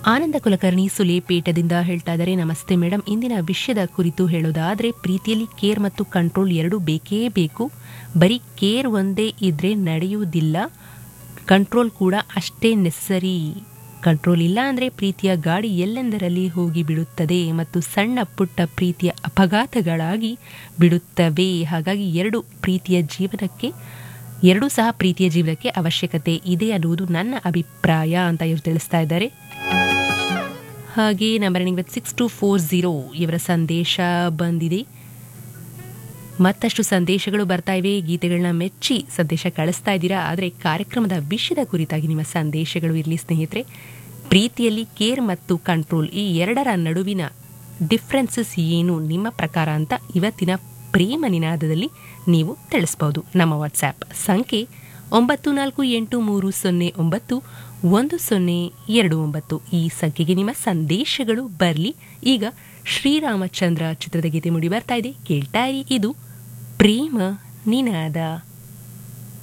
ಆನಂದ ಕುಲಕರ್ಣಿ ಸುಲೇಪೇಟದಿಂದ ಹೇಳ್ತಾ ಇದ್ದಾರೆ ನಮಸ್ತೆ ಮೇಡಮ್ ಇಂದಿನ ವಿಷಯದ ಕುರಿತು ಹೇಳೋದಾದರೆ ಪ್ರೀತಿಯಲ್ಲಿ ಕೇರ್ ಮತ್ತು ಕಂಟ್ರೋಲ್ ಎರಡೂ ಬೇಕೇ ಬೇಕು ಬರೀ ಕೇರ್ ಒಂದೇ ಇದ್ರೆ ನಡೆಯುವುದಿಲ್ಲ ಕಂಟ್ರೋಲ್ ಕೂಡ ಅಷ್ಟೇ ನೆಸಸರಿ ಕಂಟ್ರೋಲ್ ಇಲ್ಲ ಅಂದರೆ ಪ್ರೀತಿಯ ಗಾಡಿ ಎಲ್ಲೆಂದರಲ್ಲಿ ಹೋಗಿ ಬಿಡುತ್ತದೆ ಮತ್ತು ಸಣ್ಣ ಪುಟ್ಟ ಪ್ರೀತಿಯ ಅಪಘಾತಗಳಾಗಿ ಬಿಡುತ್ತವೆ ಹಾಗಾಗಿ ಎರಡು ಪ್ರೀತಿಯ ಜೀವನಕ್ಕೆ ಎರಡೂ ಸಹ ಪ್ರೀತಿಯ ಜೀವನಕ್ಕೆ ಅವಶ್ಯಕತೆ ಇದೆ ಅನ್ನುವುದು ನನ್ನ ಅಭಿಪ್ರಾಯ ಅಂತ ಇವರು ತಿಳಿಸ್ತಾ ಇದ್ದಾರೆ ಹಾಗೆ number with six two four zero ಇವರ ಸಂದೇಶ ಬಂದಿದೆ ಮತ್ತಷ್ಟು ಸಂದೇಶಗಳು ಬರ್ತಾ ಇವೆ ಗೀತೆಗಳನ್ನ ಮೆಚ್ಚಿ ಸಂದೇಶ ಕಳಿಸ್ತಾ ಇದ್ದೀರಾ ಆದರೆ ಕಾರ್ಯಕ್ರಮದ ವಿಷಯದ ಕುರಿತಾಗಿ ನಿಮ್ಮ ಸಂದೇಶಗಳು ಇರಲಿ ಸ್ನೇಹಿತರೆ ಪ್ರೀತಿಯಲ್ಲಿ ಕೇರ್ ಮತ್ತು ಕಂಟ್ರೋಲ್ ಈ ಎರಡರ ನಡುವಿನ ಡಿಫ್ರೆನ್ಸಸ್ ಏನು ನಿಮ್ಮ ಪ್ರಕಾರ ಅಂತ ಇವತ್ತಿನ ಪ್ರೇಮ ನಿನಾದದಲ್ಲಿ ನೀವು ತಿಳಿಸ್ಬೋದು ನಮ್ಮ ವಾಟ್ಸ್ಯಾಪ್ ಸಂಖ್ಯೆ ಒಂಬತ್ತು ನಾಲ್ಕು ಎಂಟು ಮೂರು ಸೊನ್ನೆ ಒಂಬತ್ತು ಒಂದು ಸೊನ್ನೆ ಎರಡು ಒಂಬತ್ತು ಈ ಸಂಖ್ಯೆಗೆ ನಿಮ್ಮ ಸಂದೇಶಗಳು ಬರಲಿ ಈಗ ಶ್ರೀರಾಮಚಂದ್ರ ಚಿತ್ರದ ಗೀತೆ ಮುಡಿ ಬರ್ತಾ ಇದೆ ಕೇಳ್ತಾ ಇರಿ ಇದು ಪ್ರೇಮ ನಿನಾದ